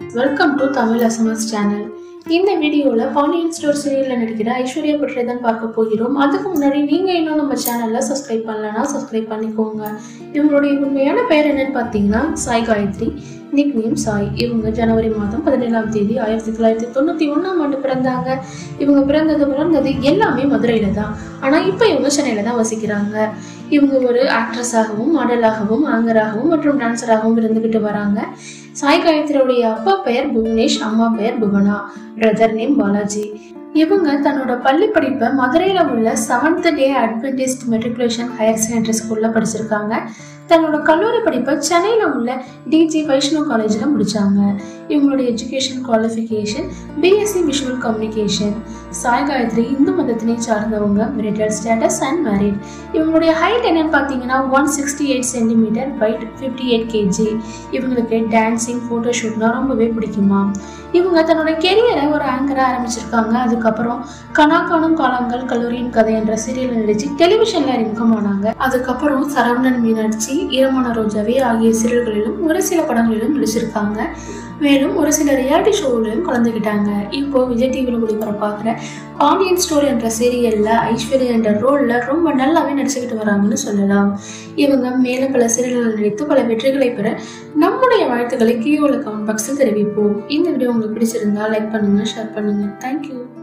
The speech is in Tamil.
welcome to Tamil SMS channel இந்த வீடியோவில் பாண்டியன் ஸ்டோர் சீரியலில் நடிக்கிற ஐஸ்வர்யா பற்றி தான் பார்க்க போகிறோம் அதுக்கு முன்னாடி நீங்கள் இன்னும் நம்ம சேனலில் சப்ஸ்கிரைப் பண்ணலன்னா சப்ஸ்கிரைப் பண்ணிக்கோங்க இவங்களுடைய உண்மையான பெயர் என்னன்னு பார்த்தீங்கன்னா சாய் காயத்ரி நிக் நேம் சாய் இவங்க ஜனவரி மாதம் பதினேழாம் தேதி ஆயிரத்தி தொள்ளாயிரத்தி தொண்ணூற்றி ஒன்றாம் ஆண்டு பிறந்தாங்க இவங்க பிறந்தது வளர்ந்தது எல்லாமே மதுரையில் தான் ஆனால் இப்போ இவங்க சென்னையில் தான் வசிக்கிறாங்க இவங்க ஒரு ஆக்ட்ரஸாகவும் மாடலாகவும் ஆங்கராகவும் மற்றும் டான்சராகவும் இருந்துக்கிட்டு வராங்க சாய் காயத்ரியுடைய அப்பா பெயர் புவனேஷ் அம்மா பெயர் புவனா பிரதர் நேம் பாலாஜி இவங்க தன்னோட பள்ளி படிப்பை மதுரையில் உள்ள seventh day adventist matriculation higher secondary ஸ்கூலில் படிச்சிருக்காங்க தன்னோட கல்லூரி படிப்பை சென்னையில் உள்ள டிஜி வைஷ்ணவ் காலேஜில் முடித்தாங்க இவங்களுடைய education qualification BSc visual communication Sai Gayathri Hindu மதத்தினை சார்ந்தவங்க மெரிட்டல் ஸ்டேட்டஸ் அண்ட் மேரிட் இவங்களுடைய ஹைட் என்னன்னு பார்த்தீங்கன்னா one sixty eight centimetre weight fifty eight KG இவங்களுக்கு டான்ஸிங் ஃபோட்டோஷூட்னா ரொம்பவே பிடிக்குமா இவங்க தன்னோட கெரியரை ஒரு ஆங்கராக ஆரம்பிச்சிருக்காங்க அதுக்கப்புறம் கனா காணும் காலங்கள் கல்லூரியின் கதை என்ற சீரியல் நடிச்சு டெலிவிஷன்ல அறிமுகம் ஆனாங்க அதுக்கப்புறம் சரவணன் மீனாட்சி ஈரமான ரோஜாவே ஆகிய சீரியல்களிலும் ஒரு சில படங்களிலும் நடிச்சிருக்காங்க மேலும் ஒரு சில ரியாலிட்டி ஷோவிலும் கலந்துக்கிட்டாங்க இப்போ விஜய் டிவியில் ஒளிபரப்பாகிற பாண்டியன் ஸ்டோர் என்ற சீரியல்ல ஐஸ்வர்யா என்ற ரோல்ல ரொம்ப நல்லாவே நடிச்சுக்கிட்டு வராங்கன்னு சொல்லலாம் இவங்க மேலும் பல சீரியல்கள் நடித்து பல வெற்றிகளை பெற நம்முடைய வாழ்த்துக்களை கீழே உள்ள கமெண்ட் பாக்ஸில் தெரிவிப்போம் இந்த வீடியோ உங்களுக்கு பிடிச்சிருந்தா லைக் பண்ணுங்க ஷேர் பண்ணுங்க தேங்க்யூ